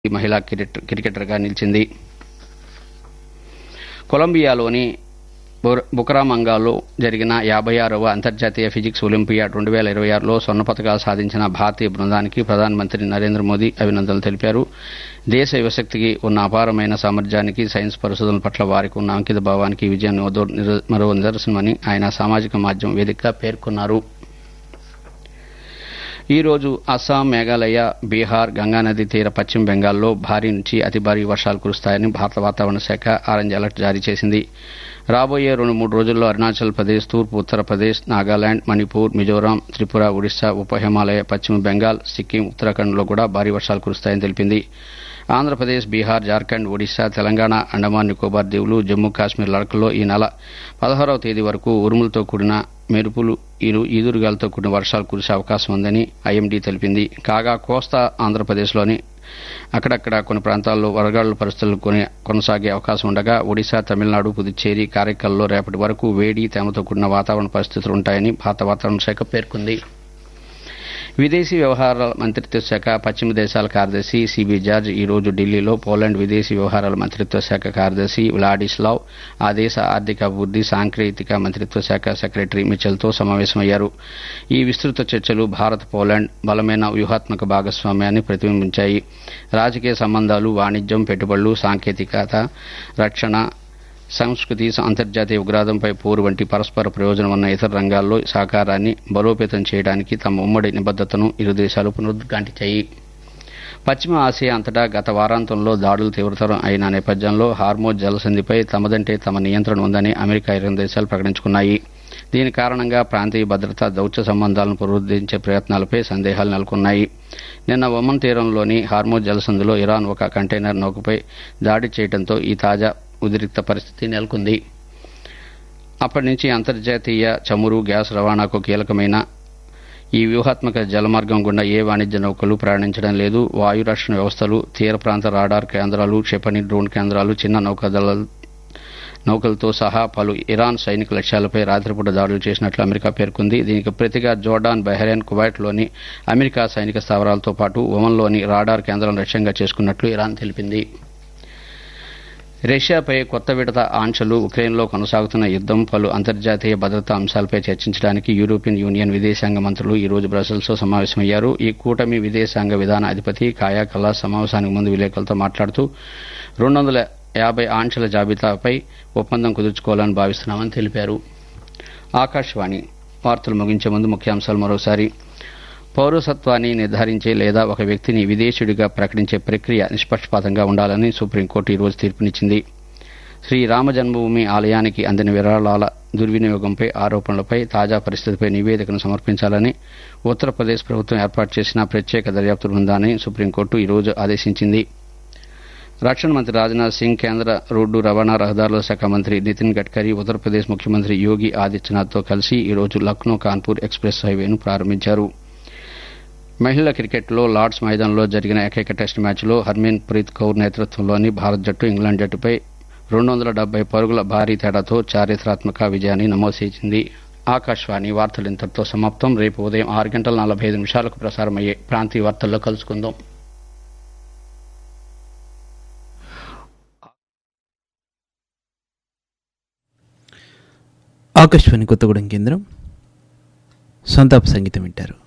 మహిళా క్రికెట్ క్రికెటర్గా నిలిచింది కొలంబియాలోని బుర- బుకరామంగాలో జరిగిన యాభై ఆరవ అంతర్జాతీయ ఫిజిక్స్ ఒలింపియాడ్ రెండు వేల ఇరవై ఆరులో స్వర్ణ పథకాలు సాధించిన భారతీయ బృందానికి ప్రధానమంత్రి నరేంద్ర మోదీ అభినందనలు తెలిపారు దేశ యువశక్తికి ఉన్న అపారమైన సామర్థ్యానికి సైన్స్ పరిశోధనల పట్ల వారికి ఉన్న అంకిత భావానికి ఈ విజయం మరో నిర- మరో నిదర్శనమని ఆయన సామాజిక మాధ్యమం వేదికగా పేర్కొన్నారు ఈ రోజు అస్సాం మేఘాలయ బీహార్ గంగానది తీర పశ్చిమ బెంగాల్లో భారీ నుంచి అతి భారీ వర్షాలు కురుస్తాయని భారత వాతావరణ శాఖ ఆరెంజ్ అలర్ట్ జారీ చేసింది రాబోయే రెండు మూడు రోజుల్లో అరుణాచల్ ప్రదేశ్ తూర్పు ఉత్తరప్రదేశ్ నాగాలాండ్ మణిపూర్ మిజోరాం త్రిపుర ఒడిశా ఉప హిమాలయ పశ్చిమ బెంగాల్ సిక్కిం ఉత్తరాఖండ్లో కూడా భారీ వర్షాలు కురుస్తాయని తెలిపింది ఆంధ్రప్రదేశ్ బీహార్ జార్ఖండ్ ఒడిశా తెలంగాణ అండమాన్ నికోబార్ దీవులు జమ్మూ కాశ్మీర్ లడఖ్లో ఈ నెల పదహారవ తేదీ వరకు ఉరుములతో కూడిన మెరుపులు ఇరు ఈదురుగాలతో కూడిన వర్షాలు కురిసే అవకాశం ఉందని ఐఎండీ తెలిపింది కాగా కోస్తా ఆంధ్రప్రదేశ్లోని అక్కడక్కడ కొన్ని ప్రాంతాల్లో వరగాళ్ల పరిస్థితులు కొని కొనసాగే అవకాశం ఉండగా ఒడిశా తమిళనాడు పుదుచ్చేరి కారైకల్లో రేపటి వరకు వేడి తేమతో కూడిన వాతావరణ పరిస్థితులు ఉంటాయని భారత వాతావరణ శాఖ పేర్కొంది విదేశీ వ్యవహారాల మంత్రిత్వ శాఖ పశ్చిమ దేశాల కార్యదర్శి సిబి జార్జ్ ఈ రోజు ఢిల్లీలో పోలాండ్ విదేశీ వ్యవహారాల మంత్రిత్వ శాఖ కార్యదర్శి వ్లాడిస్లావ్ ఆ దేశ ఆర్థిక అభివృద్ది సాంకేతిక మంత్రిత్వ శాఖ సెక్రటరీ మిచెల్తో సమావేశమయ్యారు ఈ విస్తృత చర్చలు భారత్ పోలాండ్ బలమైన వ్యూహాత్మక భాగస్వామ్యాన్ని ప్రతిబింబించాయి రాజకీయ సంబంధాలు వాణిజ్యం పెట్టుబడులు సాంకేతికత రక్షణ సంస్కృతి అంతర్జాతీయ ఉగ్రవాదంపై పోరు వంటి పరస్పర ప్రయోజనం ఉన్న ఇతర రంగాల్లో సహకారాన్ని బలోపేతం చేయడానికి తమ ఉమ్మడి నిబద్దతను ఇరు దేశాలు పునరుద్ఘాటించాయి పశ్చిమ ఆసియా అంతటా గత వారాంతంలో దాడులు తీవ్రతరం అయిన నేపథ్యంలో హార్మోజ్ జలసంధిపై తమదంటే తమ నియంత్రణ ఉందని అమెరికా ఇరు దేశాలు ప్రకటించుకున్నాయి దీని కారణంగా ప్రాంతీయ భద్రత దౌత్య సంబంధాలను పునరుద్ధరించే ప్రయత్నాలపై సందేహాలు నెలకొన్నాయి నిన్న ఒమన్ తీరంలోని హార్మోజ్ జలసంధిలో ఇరాన్ ఒక కంటైనర్ నౌకపై దాడి చేయడంతో ఈ తాజా ఉద్రిక్త పరిస్థితి నెలకొంది అప్పటి నుంచి అంతర్జాతీయ చమురు గ్యాస్ రవాణాకు కీలకమైన ఈ వ్యూహాత్మక జలమార్గం గుండా ఏ వాణిజ్య నౌకలు ప్రయాణించడం లేదు వాయు రక్షణ వ్యవస్థలు తీర ప్రాంత రాడార్ కేంద్రాలు క్షిపణి డ్రోన్ కేంద్రాలు చిన్న నౌకాదళ నౌకలతో సహా పలు ఇరాన్ సైనిక లక్ష్యాలపై రాత్రిపూట దాడులు చేసినట్లు అమెరికా పేర్కొంది దీనికి ప్రతిగా జోర్డాన్ బహ్రెయిన్ కువైట్లోని అమెరికా సైనిక స్థావరాలతో పాటు ఒమన్లోని రాడార్ కేంద్రం లక్ష్యంగా చేసుకున్నట్లు ఇరాన్ తెలిపింది రష్యాపై కొత్త విడత ఆంక్షలు ఉక్రెయిన్లో కొనసాగుతున్న యుద్దం పలు అంతర్జాతీయ భద్రతా అంశాలపై చర్చించడానికి యూరోపియన్ యూనియన్ విదేశాంగ మంత్రులు ఈ రోజు బ్రసెల్స్లో సమావేశమయ్యారు ఈ కూటమి విదేశాంగ విధాన అధిపతి కాయా కల్లాస్ సమావేశానికి ముందు విలేకరులతో మాట్లాడుతూ రెండు వందల యాభై ఆంక్షల జాబితాపై ఒప్పందం కుదుర్చుకోవాలని భావిస్తున్నామని తెలిపారు ఆకాశవాణి వార్తలు ముగించే ముందు ముఖ్యాంశాలు మరోసారి పౌరసత్వాన్ని నిర్ధారించే లేదా ఒక వ్యక్తిని విదేశీయుడిగా ప్రకటించే ప్రక్రియ నిష్పక్షపాతంగా ఉండాలని సుప్రీంకోర్టు ఈరోజు తీర్పునిచ్చింది శ్రీ రామ జన్మభూమి ఆలయానికి అందిన విరాళాల దుర్వినియోగంపై ఆరోపణలపై తాజా పరిస్థితిపై నివేదికను సమర్పించాలని ఉత్తరప్రదేశ్ ప్రభుత్వం ఏర్పాటు చేసిన ప్రత్యేక దర్యాప్తు బృందాన్ని సుప్రీంకోర్టు ఈరోజు ఆదేశించింది రక్షణ మంత్రి రాజ్నాథ్ సింగ్ కేంద్ర రోడ్డు రవాణా రహదారుల శాఖ మంత్రి నితిన్ గడ్కరీ ఉత్తరప్రదేశ్ ముఖ్యమంత్రి యోగి ఆదిత్యనాథ్తో కలిసి ఈరోజు లక్నో కాన్పూర్ ఎక్స్ప్రెస్ హైవేను ప్రారంభించారు మహిళల క్రికెట్లో లార్డ్స్ మైదానంలో జరిగిన ఏకైక టెస్ట్ మ్యాచ్లో హర్మీన్ ప్రీత్ కౌర్ నేతృత్వంలోని భారత్ జట్టు ఇంగ్లాండ్ జట్టుపై రెండు వందల డెబ్బై పరుగుల భారీ తేడాతో చారిత్రాత్మక విజయాన్ని నమోదు చేసింది ఆకాశవాణి వార్తలు ఇంతటితో సమాప్తం రేపు ఉదయం ఆరు గంటల నలభై ఐదు నిమిషాలకు ప్రసారమయ్యే ప్రాంతీయ వార్తల్లో కలుసుకుందాం ఆకాశవాణి కొత్తగూడెం కేంద్రం సంతాప సంగీతం వింటారు